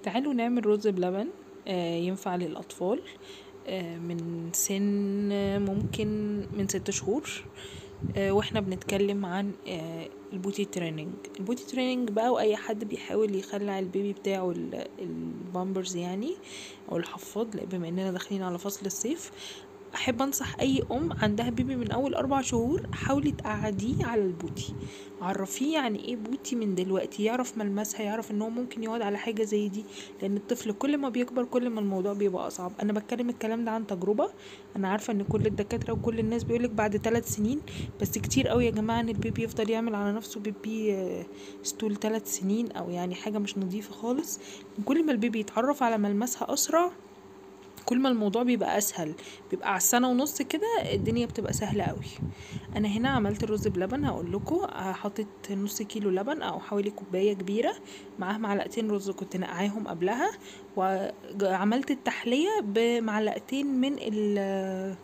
تعالوا نعمل رز بلبن آه، ينفع للأطفال آه، من سن آه، ممكن من ست شهور آه، واحنا بنتكلم عن آه، البوتي تريننج البوتي تريننج بقى واي حد بيحاول يخلع البيبي بتاعه ال- البامبرز يعني او الحفاض لا بما اننا داخلين على فصل الصيف احب انصح اي ام عندها بيبي من اول اربع شهور حاولي تقعديه على البوتي عرفيه يعني ايه بوتي من دلوقتي يعرف ملمسها يعرف ان هو ممكن يقعد على حاجه زي دي لان الطفل كل ما بيكبر كل ما الموضوع بيبقى اصعب انا بتكلم الكلام ده عن تجربه انا عارفه ان كل الدكاتره وكل الناس بيقولك بعد ثلاث سنين بس كتير قوي يا جماعه ان البيبي يفضل يعمل على نفسه بيبي آه، ستول ثلاث سنين او يعني حاجه مش نظيفه خالص كل ما البيبي يتعرف على ملمسها اسرع كل ما الموضوع بيبقى اسهل بيبقى على السنه ونص كده الدنيا بتبقى سهله قوي انا هنا عملت الرز بلبن هقول لكم حطيت نص كيلو لبن او حوالي كوبايه كبيره معاه معلقتين رز كنت نقعاهم قبلها وعملت التحليه بمعلقتين من ال-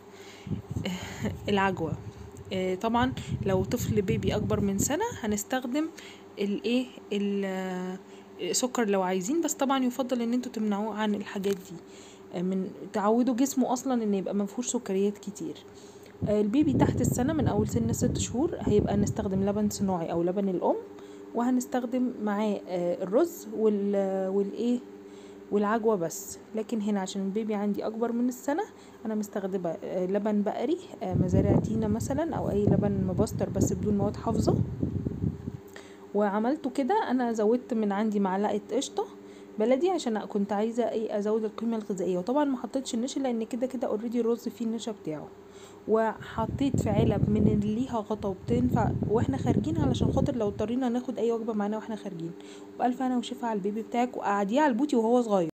العجوه آه، طبعا لو طفل بيبي اكبر من سنه هنستخدم الايه ال- سكر لو عايزين بس طبعا يفضل ان انتوا تمنعوه عن الحاجات دي آه، من تعودوا جسمه اصلا ان يبقى مفهوش سكريات كتير آه، البيبي تحت السنة من أول سن ست شهور هيبقى نستخدم لبن صناعي أو لبن الأم وهنستخدم معاه آه، الرز وال والإيه والعجوة بس لكن هنا عشان البيبي عندي أكبر من السنة أنا مستخدمة آه، لبن بقري آه، مزارع تينا مثلا أو أي لبن مبستر بس بدون مواد حافظة وعملته كده أنا زودت من عندي معلقة قشطة بلدي عشان كنت عايزة ايه ازود القيمة الغذائية وطبعا ما حطيتش النشا لان كده كده اوريدي الرز فيه النشا بتاعه وحطيت في علب من اللي ليها غطا وبتنفع واحنا خارجين علشان خاطر لو اضطرينا ناخد اي وجبه معانا واحنا خارجين والف انا وشفا على البيبي بتاعك وقعديه على البوتي وهو صغير